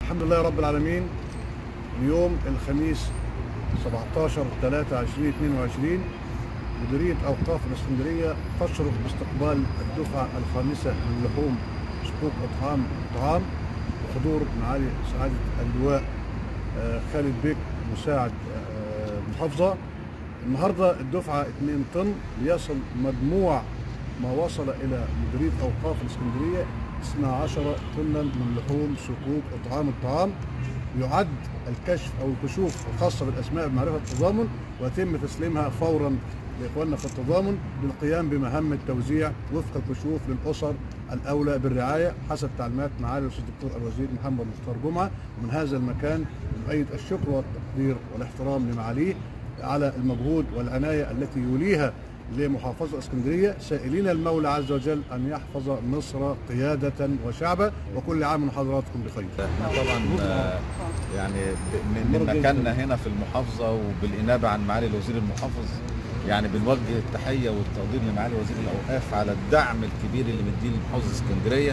الحمد لله رب العالمين اليوم الخميس 17 3 2022 مديرية أوقاف الإسكندرية تشرف باستقبال الدفعة الخامسة من لحوم صكوك أطعام طعام بحضور معالي سعادة اللواء آه، خالد بيك مساعد آه، محافظة النهاردة الدفعة 2 طن ليصل مجموع ما وصل إلى مديرية أوقاف الإسكندرية 12 طنا من لحوم صكوك أطعام الطعام يعد الكشف او الكشوف الخاصه بالاسماء بمعرفه التضامن ويتم تسليمها فورا لاخواننا في التضامن للقيام بمهام التوزيع وفق الكشوف للاسر الاولى بالرعايه حسب تعليمات معالي الاستاذ الدكتور الوزير محمد مختار جمعه ومن هذا المكان نؤيد الشكر والتقدير والاحترام لمعاليه على المجهود والعنايه التي يوليها لمحافظة اسكندرية سائلين المولى عز وجل أن يحفظ مصر قيادة وشعبا وكل عام وحضراتكم بخير احنا طبعا آه، يعني ب- من من مكاننا هنا في المحافظه وبالانابه عن معالي الوزير المحافظ يعني بنوجه التحيه والتقدير لمعالي وزير الاوقاف على الدعم الكبير اللي مديه لمحافظه اسكندريه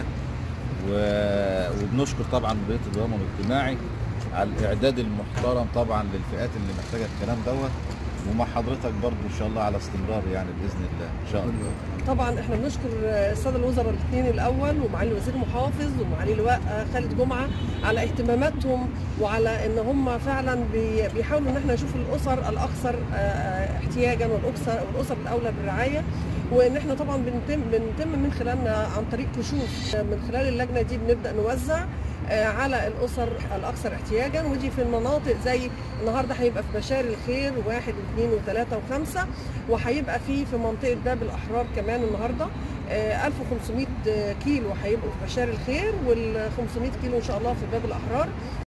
و- وبنشكر طبعا مديريه التضامن الاجتماعي على الاعداد المحترم طبعا للفئات اللي محتاجه الكلام دوت ومع حضرتك برضو ان شاء الله على استمرار يعني باذن الله ان شاء الله طبعا احنا بنشكر الساده الوزراء الاثنين الاول ومعالي الوزير المحافظ ومعالي اللواء خالد جمعه على اهتماماتهم وعلى ان هم فعلا بي- بيحاولوا ان احنا نشوف الاسر الاكثر آه، احتياجا والاسر والاسر الاولى بالرعايه وان احنا طبعا بنتم بنتم من خلالنا عن طريق كشوف آه، من خلال اللجنه دي بنبدا نوزع آه، على الاسر الاكثر احتياجا ودي في المناطق زي النهارده هيبقى في بشار الخير واحد واثنين وثلاثه وخمسه وهيبقى في في منطقه باب الاحرار كمان النهارده آه، 1500 كيلو هيبقوا في بشار الخير وال 500 كيلو ان شاء الله في باب الاحرار